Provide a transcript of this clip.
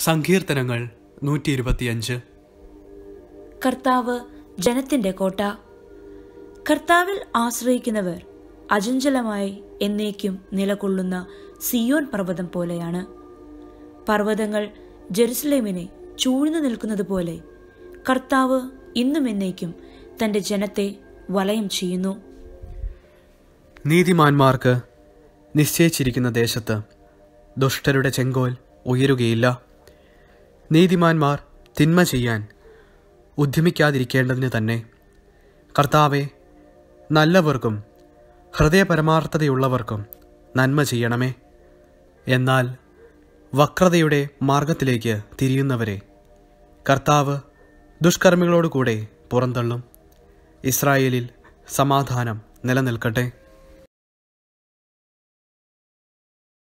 സങ്കീർത്തനങ്ങൾ നൂറ്റി ഇരുപത്തിയഞ്ച് കർത്താവ് ജനത്തിന്റെ കോട്ട കർത്താവിൽ ആശ്രയിക്കുന്നവർ അചഞ്ചലമായി എന്നേക്കും നിലകൊള്ളുന്ന സിയോൻ പർവ്വതം പോലെയാണ് പർവ്വതങ്ങൾ ജെറുസലേമിനെ ചൂഴ്ന്നു നിൽക്കുന്നത് പോലെ കർത്താവ് ഇന്നും എന്നേക്കും തന്റെ ജനത്തെ വലയം ചെയ്യുന്നു നീതിമാന്മാർക്ക് നിശ്ചയിച്ചിരിക്കുന്ന ദേശത്ത് ദുഷ്ടരുടെ ചെങ്കോൽ ഉയരുകയില്ല നീതിമാന്മാർ തിന്മ ചെയ്യാൻ ഉദ്യമിക്കാതിരിക്കേണ്ടതിന് തന്നെ കർത്താവെ നല്ലവർക്കും ഹൃദയപരമാർത്ഥതയുള്ളവർക്കും നന്മ ചെയ്യണമേ എന്നാൽ വക്രതയുടെ മാർഗത്തിലേക്ക് തിരിയുന്നവരെ കർത്താവ് ദുഷ്കർമ്മികളോടുകൂടെ പുറന്തള്ളും ഇസ്രായേലിൽ സമാധാനം നിലനിൽക്കട്ടെ